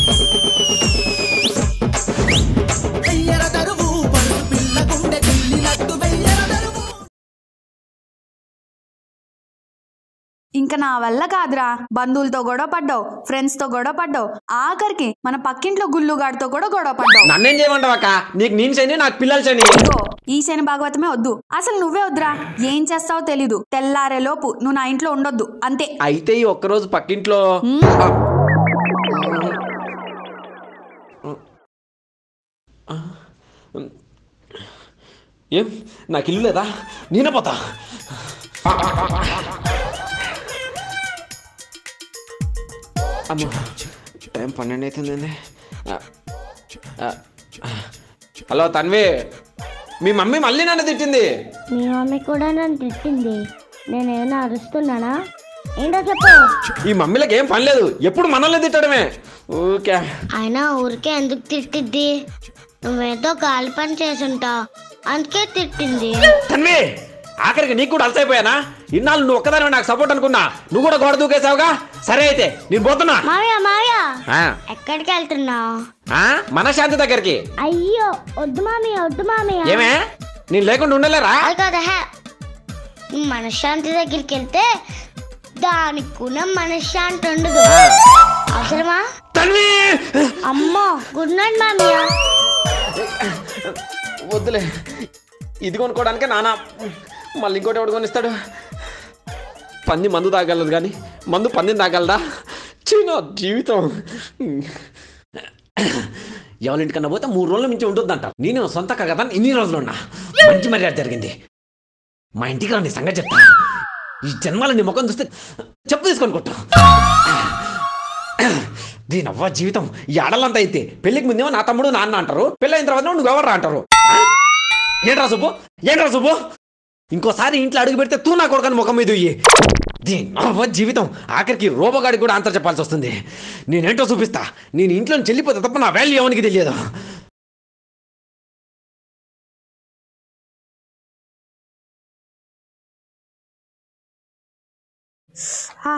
వెయ్యర దరువు పరుగు పిల్ల గుండె గిల్లినట్టు వెయ్యర దరువు ఇంకా నా వల్ల కాదురా బంధువులతో గొడవ పడ్డావు ఫ్రెండ్స్ తో గొడవ పడ్డావు ఆఖరికి మన పక్కింట్లో గుల్లుగాడితో కూడా గొడవ పడ్డావు నన్నేం చేయమంటావు అక్క నీకు నేను శని నాకు పిల్లలు శని ఇదిగో, ఈ శని భాగవతమే వద్దు అసలు నువ్వే వద్దురా ఏం చేస్తావో తెలీదు తెల్లారే లోపు నువ్వు నా ఇంట్లో ఉండొద్దు అంతే అయితే ఈ ఒక్కరోజు పక్కింట్లో ఏం నాకు ఇల్లు లేదా నేనే పోతా అమ్మో టైం పన్నెండు అవుతుందండి ఆ, ఆ, హలో తన్వి మీ మమ్మీ మళ్ళీ నన్ను తిట్టింది మీ మమ్మీ కూడా నన్ను తిట్టింది నేనేమైనా అరుస్తున్నానా ఏంటో చెప్పు ఈ మమ్మీలకు ఏం పని లేదు ఎప్పుడు మనల్ని తిట్టడమే ఓకే అయినా ఊరికే ఎందుకు తిట్టిద్ది నువ్వేదో గాలి పని చేసుంటావు అందుకే తిట్టింది తన్వి ఆఖరికి నీకు కూడా అలసైపోయానా ఇన్నాళ్ళు నువ్వు ఒక్కదాని నాకు సపోర్ట్ అనుకున్నా నువ్వు కూడా గోడ దూకేసావుగా సరే అయితే నేను పోతున్నా మావయ్య మావయ్య ఆ, ఎక్కడికి వెళ్తున్నావు ఆ, మనశ్శాంతి దగ్గరికి అయ్యో వద్దు మామయ్య వద్దు మామయ్య ఏమే నేను లేకుండా ఉండలేరా అది కదా హే నువ్వు మనశ్శాంతి దగ్గరికి వెళ్తే దానికి కూడా మనశ్శాంతి ఉండదు అవసరమా తన్వి అమ్మో గుడ్ నైట్ మామయ్య వద్దులే ఇది కొనుక్కోవడానికే నానా మళ్ళీ ఇంకోటి ఎవడు కొనిస్తాడు పంది మందు తాగలదు కానీ మందు పందిని తాగలదా చిన్న జీవితం ఎవరింటికన్నా పోతే మూడు రోజుల మించి ఉంటుందంట నేను సొంత కదా ఇన్ని రోజులు ఉన్నా మంచి మర్యాద జరిగింది మా ఇంటికి రండి సంగతి చెప్తా ఈ జన్మల నీ ముఖం చూస్తే చెప్పు తీసుకొని కొట్టు దీని అవ్వ జీవితం ఈ ఆడలంతా అయితే పెళ్లికి ముందేమో నా తమ్ముడు నాన్న అంటారు పెళ్ళైన తర్వాత నువ్వు ఎవరు అంటారు ఏంట్రా సుబ్బు ఏంట్రా సుబ్బు ఇంకోసారి ఇంట్లో అడుగు పెడితే తూ నా కొడుకని ముఖం మీద ఇయ్యి దీని అవ్వ జీవితం ఆఖరికి రోబోగాడికి కూడా ఆన్సర్ చెప్పాల్సి వస్తుంది నేనేంటో చూపిస్తా నేను ఇంట్లో నుంచి చెల్లిపోతే తప్ప నా వాల్యూ ఎవరికి తెలియదు ఆ.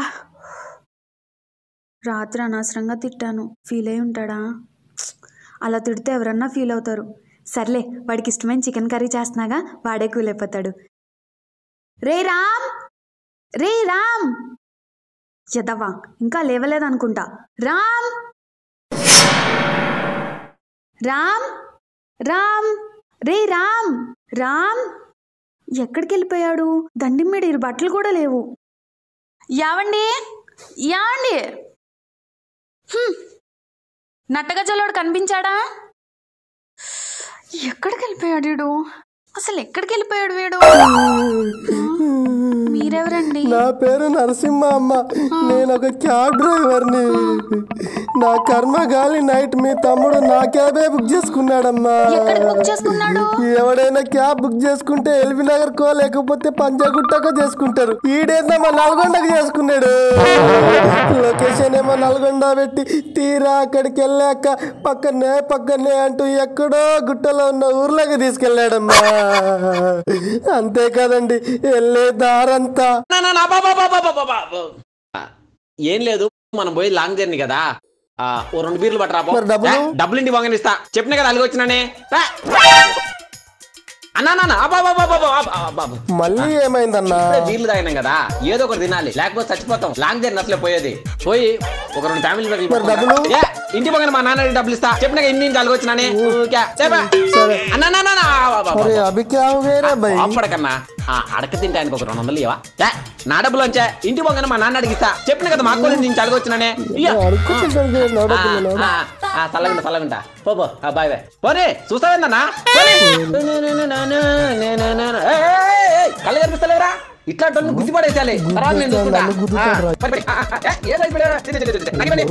రాత్రి అనవసరంగా తిట్టాను ఫీల్ అయి ఉంటాడా అలా తిడితే ఎవరన్నా ఫీల్ అవుతారు సర్లే వాడికి ఇష్టమైన చికెన్ కర్రీ చేస్తున్నాగా వాడే కూల్ అయిపోతాడు రే రామ్ రే రామ్ యదవా ఇంకా లేవలేదనుకుంటా రామ్ రామ్ రామ్ రే రామ్ రామ్ ఎక్కడికి వెళ్ళిపోయాడు దండిమ్మేడి బట్టలు కూడా లేవు యావండి యావండి హ్మ్. నట్టగజలోడు కనిపించాడా ఎక్కడికి వెళ్ళిపోయాడు వీడు అసలు ఎక్కడికి వెళ్ళిపోయాడు వీడు మీరెవరండి నా పేరు నరసింహ అమ్మ నేను ఒక క్యాబ్ డ్రైవర్ని నా కర్మ గాలి నైట్ మీ తమ్ముడు నా క్యాబే బుక్ చేసుకున్నాడమ్మా ఎక్కడికి బుక్ చేసుకున్నాడు ఎవడైనా క్యాబ్ బుక్ చేసుకుంటే ఎల్బీ నగర్ కో లేకపోతే పంజాగుట్టకో చేసుకుంటారు ఈడేందమ్మా నల్గొండకు చేసుకున్నాడు లొకేషన్ ఏమో నల్గొండ పెట్టి తీరా అక్కడికి వెళ్ళాక పక్కనే పక్కనే అంటూ ఎక్కడో గుట్టలో ఉన్న ఊర్లోకి తీసుకెళ్ళాడమ్మా అంతే కదండి వెళ్ళే దారంతా నా, నా, నా, బా, బా, బా, బా, బా, బా, బా. ఆ, ఏం లేదు మనం పోయి లాంగ్ జర్నీ కదా ఆ, ఓ రెండు బీర్లు పట్టరా పో. మరి డబ్బులు? ఏ, డబ్బులు ఇంటి వంగని ఇస్తా చెప్పిన కదా అలిగి వచ్చినానే రా. అన్నా నాన్న అబ్బా అబ్బా, అబ్బా, అబ్బా, అబ్బా, అబ్బా, అబ్బా. మళ్ళీ ఏమైందన్నా ఇప్పుడే బీర్లు తాగినాం కదా ఏదో ఒకటి తినాలి లేకపోతే చచ్చిపోతాం లాంగ్ జర్నీ అసలే పోయేది పోయి ఒక రెండు ఫ్యామిలీ మరి డబ్బులు? ఏ ఇంటి పక్కన మా నాన్న డబ్బులు ఇస్తా చెప్పిన కదా ఇంటి నుంచి అలిగి వచ్చినానే ఊరికే. చెప్పా. సరే. అన్నా నాన్న నా, అబ్బా, అబ్బా, అబ్బా. అరే అభి క్యా హో గయా రే భయ్ అప్పటికన్నా ఆ అడక తింటే ఆయనకు ఒక రెండు వందలు ఇవ్వా ఏ, నా డబ్బులు అంచే ఇంటి పోగానే మా నాన్న అడిగిస్తా చెప్పిన కదా మా అక్కడి నుంచి అడగొచ్చినానే ఇయ్య. అడుక్కుంటాడు ఆ, నడపలేదు ఆ, ఆ, చల్లగుంట చల్లగుంట పో పో ఆ, బాయ్ బాయ్ పోనీ చూస్తావేందన్నా కళ్ళు కనిపిస్తలేరా ఇట్లా డొల్లు గుద్ది పడేసాలి తర్వాత నేను చూసుకుంటా నన్ను గుద్దుతాడు రా. ఆ, పడి, పడి. ఆ, ఆ, ఏ, ఏ సైజు పడారా? చిన్న, చిన్న, చిన్న, చిన్న. నగిపోయి.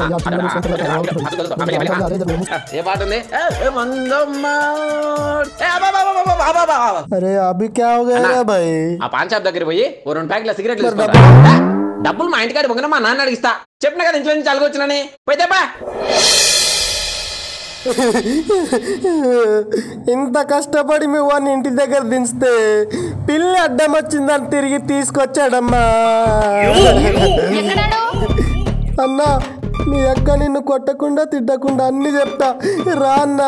ఏ పాట ఉంది ఏ, ఏ మందమ్మ ఏ, అబ్బా, అబ్బా, అబ్బా, అబ్బా, అబ్బా, అబ్బా, అబ్బా. అరే అభి క్యా హో గయా రే భయ్ ఆ పాన్ షాప్ దగ్గర పోయి ఓ రెండు ప్యాకెట్ల సిగరెట్లు మరి తీసుకోరా. ఏ, డబ్బులు మా ఇంటికాడ పొంగిన మా నాన్న అడిగిస్తా చెప్పిన కదా ఇంట్లో నుంచి అలగొచ్చినని పోయితే బా ఇంత కష్టపడి మీ వాడిని ఇంటి దగ్గర దించితే పిల్లి అడ్డం వచ్చిందని తిరిగి తీసుకొచ్చాడమ్మా ఎక్కడాడు అన్నా మీ అక్క నిన్ను కొట్టకుండా తిట్టకుండా అన్ని చెప్తా రాన్నా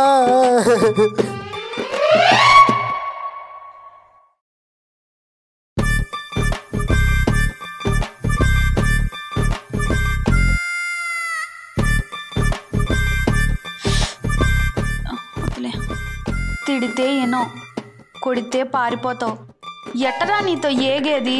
వద్దులే తిడితే ఏనో కొడితే పారిపోతావు ఎట్టరా నీతో ఏగేది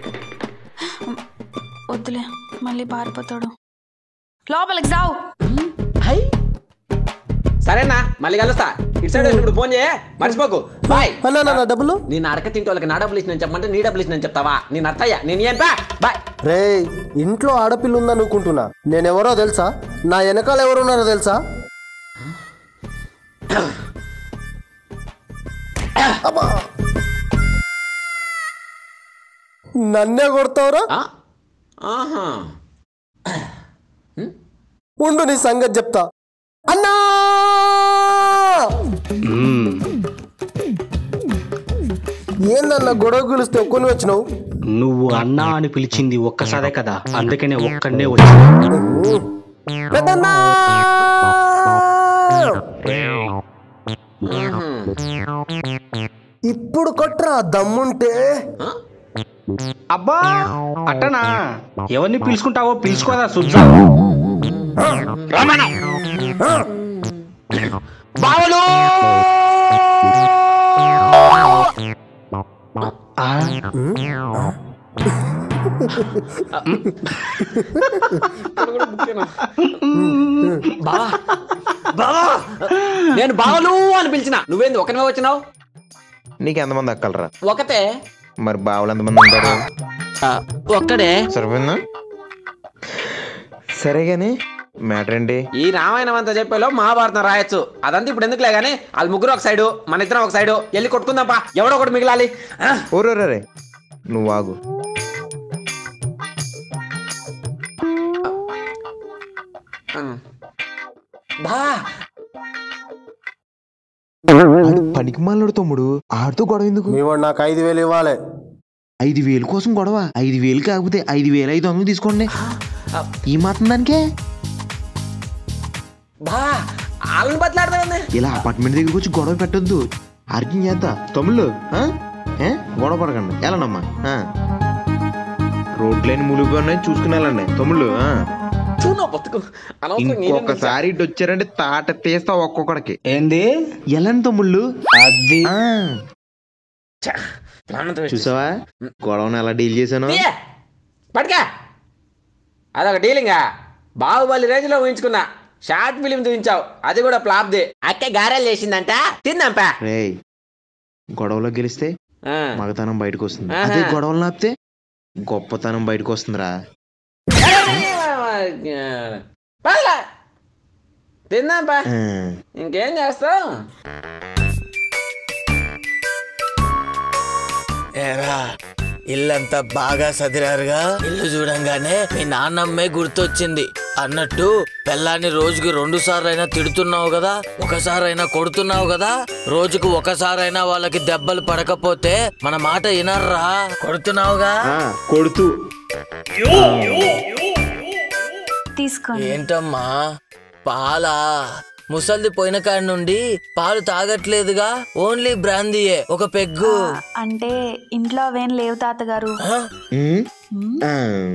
వద్దులే మళ్ళీ పారిపోతాడు లోపలికి సావు హై సరేనా మళ్ళీ కలుస్తా ఇటు సైడ్ ఇప్పుడు ఫోన్ చేయ మర్చిపోకు బాయ్ అన్నా నా డబ్బులు నేను అడక తింటే వాళ్ళకి నా డబ్బులు ఇచ్చిన చెప్పమంటే నీ డబ్బులు ఇచ్చిన చెప్తావా నేను అత్తయ్య నేను ఏం బా బాయ్ రే ఇంట్లో ఆడపిల్ల ఉందనుకుంటున్నా నేనెవరో తెలుసా నా వెనకాల ఎవరున్నారో తెలుసా అబ్బా. నన్నే కొడతావురా ఆ? ఆహా ఉండు నీ సంగతి చెప్తా అన్నా ఏందన్నా గొడవ పిలిస్తే ఒక్కొని వచ్చినావు నువ్వు అన్నా అని పిలిచింది ఒక్కసారే కదా అందుకనే ఒక్కడనే వచ్చి పెద్దన్నా ఇప్పుడు కొట్రా దమ్ముంటే అబ్బా అట్టనా ఎవరిని పిలుచుకుంటావో పిలుచుకోదా సుజ్జా బావలు ఆ, బావా బావా నేను బావలు అని పిలిచిన నువ్వేంది ఒకనే వచ్చినావు నీకు ఎంతమంది అక్కలరా ఒకతే మరి బావులు ఎంతమంది ఉంటారు ఒక్కడే సరిపోయిందా సరే గాని మ్యాటర్ ఏంటి ఈ రామాయణం అంతా చెప్పేలో మహాభారతం రాయొచ్చు అదంతా ఇప్పుడు ఎందుకులే గానీ వాళ్ళు ముగ్గురు ఒక సైడు మన ఇద్దరం ఒక సైడు వెళ్ళి కొట్టుకుందాంపా ఎవడో ఒకటి మిగిలాలి ఆ? ఓరే నువ్వు ఆగు బా పనికి మాలడు తమ్ముడు ఆడుతూ గొడవ ఎందుకు మీ వాడు నాకు ఐదు వేలు ఇవ్వాలి ఐదు వేలు కోసం గొడవ ఐదు వేలు కాకపోతే ఐదు వేలు ఐదు వందలు తీసుకోండి ఈ మాత్రం దానికే బా వాళ్ళని బతలాడదా ఇలా అపార్ట్మెంట్ దగ్గరికి వచ్చి గొడవ పెట్టొద్దు ఆర్గ్యం చేద్దా తమ్ముళ్ళు ఆ? ఏ? గొడవ పడకండి వెళ్ళనమ్మా ఆ. రోడ్లైన ములిపోయి ఉన్నాయి చూసుకుని వెళ్ళండి తమ్ముళ్ళు ఆ. చూనా బతుకు అనవసరంగా నేనేం ఇంకొకసారి ఇటు వచ్చారంటే తాట తీస్తా ఒక్కొక్కడికి ఏంది ఎలాంటి తమ్ముళ్ళు అది ఆ. ఛ, ప్రాణంతో వేస్ట్ చూసావా గొడవను ఎలా డీల్ చేశాను తీయే. పట్టుకా అదొక డీలింగా బాహుబలి రేంజ్ లో ఊహించుకున్నా షార్ట్ ఫిలిం చూపించావు అది కూడా ఫ్లాప్ది అక్క గారెలు చేసిందంట తిందాంపా రేయ్ గొడవలో గెలిస్తే ఆ. మగతనం బయటకు వస్తుంది ఆహా. అదే గొడవలు నాపితే గొప్పతనం బయటకు వస్తుందిరా పర్లే. తిందాంపా ఆ. ఇంకేం చేస్తావు ఏరా ఇల్లంతా బాగా సదిరారుగా ఇల్లు చూడంగానే మీ నాన్నమ్మే గుర్తొచ్చింది అన్నట్టు పెళ్ళాన్ని రోజుకి రెండు సార్లైనా తిడుతున్నావు కదా ఒకసారైనా కొడుతున్నావు కదా రోజుకు ఒకసారైనా వాళ్ళకి దెబ్బలు పడకపోతే మన మాట వినర్రా కొడుతున్నావుగా ఆ, కొడుతూ తీసుకోండి ఏంటమ్మా పాలా ముసల్ది పోయిన కాడి నుండి పాలు తాగట్లేదుగా ఓన్లీ బ్రాందీయే ఒక పెగ్గు అంటే ఇంట్లో అవేం లేవు తాతగారు ఆ? ఉమ్, ఆ.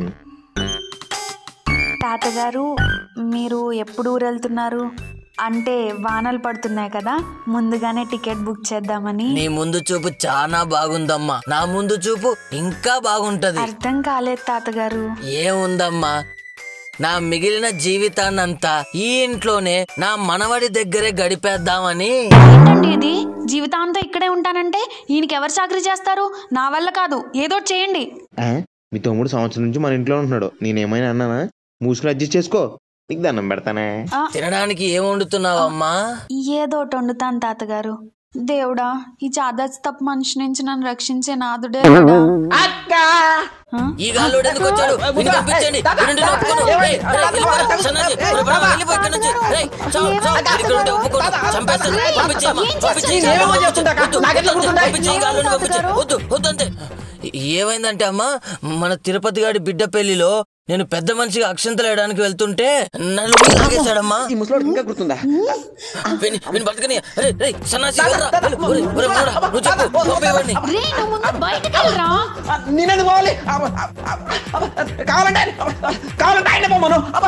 తాతగారు మీరు ఎప్పుడు ఊరు వెళ్తున్నారు అంటే వానలు పడుతున్నాయి కదా ముందుగానే టికెట్ బుక్ చేద్దామని నీ ముందు చూపు చాలా బాగుందమ్మా నా ముందు చూపు ఇంకా బాగుంటది అర్థం కాలేదు తాతగారు ఏముందమ్మా నా మిగిలిన జీవితాన్నంతా ఈ ఇంట్లోనే నా మనవడి దగ్గరే గడిపేద్దామని ఏంటండి ఇది జీవితాంతం ఇక్కడే ఉంటానంటే ఈయనకి ఎవరు చాకరీ చేస్తారు నా వల్ల కాదు ఏదో ఒకటి చేయండి ఆ, మీ తమ్ముడు సంవత్సరం నుంచి మన ఇంట్లో ఉంటున్నాడు నేనేమైనా అన్నానా మూసుకుని అడ్జస్ట్ చేసుకో నీకు దండం పెడతానే ఆ, తినడానికి ఏం వండుతున్నావమ్మా ఏదో ఒకటి వండుతాను తాతగారు దేవుడా ఈ చాదాచి తప్పు మనిషి నుంచి నన్ను రక్షించే నాదుడే కదా. అక్క ఆ? ఈ గాల్లోడు ఎందుకు వచ్చాడు వీడిని పంపించండి వీడిని ఒప్పుకోను. రేయ్, రేయ్, వెళ్ళిపోరా. సన్నాసి, త్వరగా వెళ్ళిపో ఇక్కడి నుంచి. రేయ్, చావు, చావు. వీడు ఇక్కడ ఉంటే ఒప్పుకోను. చంపేస్తాను. పంపించేయమ్మా. పంపించేయ్. ఏమో చేస్తుందక్క. వద్దు, నాకెట్లా వద్దు, గుర్తుంటాయి? పంపించేయ్, ఈ గాల్లోని పంపించేయ్. వద్దు వద్దు అంతే ఏమైందంటే అమ్మా మన తిరుపతి గారి బిడ్డ పెళ్లిలో నేను పెద్ద మనిషిగా అక్షంతలు వేయడానికి వెళ్తుంటే నలుగురు లాగేశాడమ్మా ఈ ముసలోడు ఇంకా గుర్తుందా విని విని బతకని అరే రే సన్నాసి వెళ్ళరా. వెళ్ళు. ఒరే, ఒరే, మూడా, నువ్వు చెప్పు పంపేవాడిని. రే నువ్వు ముందు బయటకు వెళ్ళరా నేనెందుకు పోవాలి అబ్బ, అబ్బ, అబ్బ, కావాలంటే ఆయన, అబ్బ, కావాలంటే ఆయన పొమ్మను అబ్బ.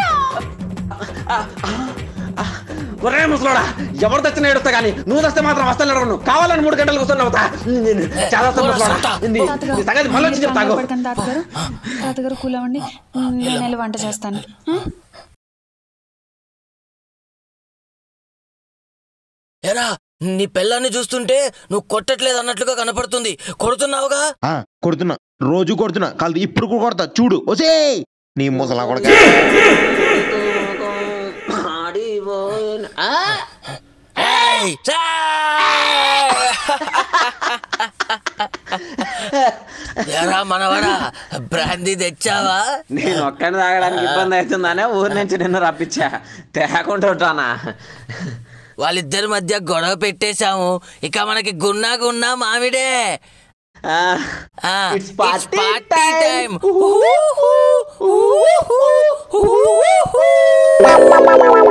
ఒరే ముసలోడా ఎవరు తెచ్చిన ఏడుస్తా కానీ నువ్వు తెస్తే మాత్రం వస్తాను అడగను కావాలని మూడు గంటలు కూర్చొని అవుతా నేను చాలా వస్తాను ముసలోడా. నీ- నీ సంగతి మళ్ళీ వచ్చి చెప్తాను పడకండి తాతగారు తాతగారు కూలవండి నేను వెళ్ళి వంట చేస్తాను ఆ? ఎరా నీ పిల్లాన్ని చూస్తుంటే నువ్వు కొట్టట్లేదు అన్నట్లుగా కనపడుతుంది కొడుతున్నావుగా ఆ, కొడుతున్నా రోజు కొడుతున్నా కాదు ఇప్పుడు కూడా కొడతా చూడు ఒసే నీ ముసలా కొడక ఏయ్! ఛా! ఎరా మనవడా బ్రాందీ తెచ్చావా నేను ఒక్కడిని తాగడానికి ఇబ్బంది అవుతుందనే ఊరి నుంచి నిన్ను రప్పించా తేకుండా ఉంటానా వాళ్ళిద్దరి మధ్య గొడవ పెట్టేశాము ఇక మనకి గున్నా గున్నా మామిడే ఆ, ఆ, It's party it's party time. time.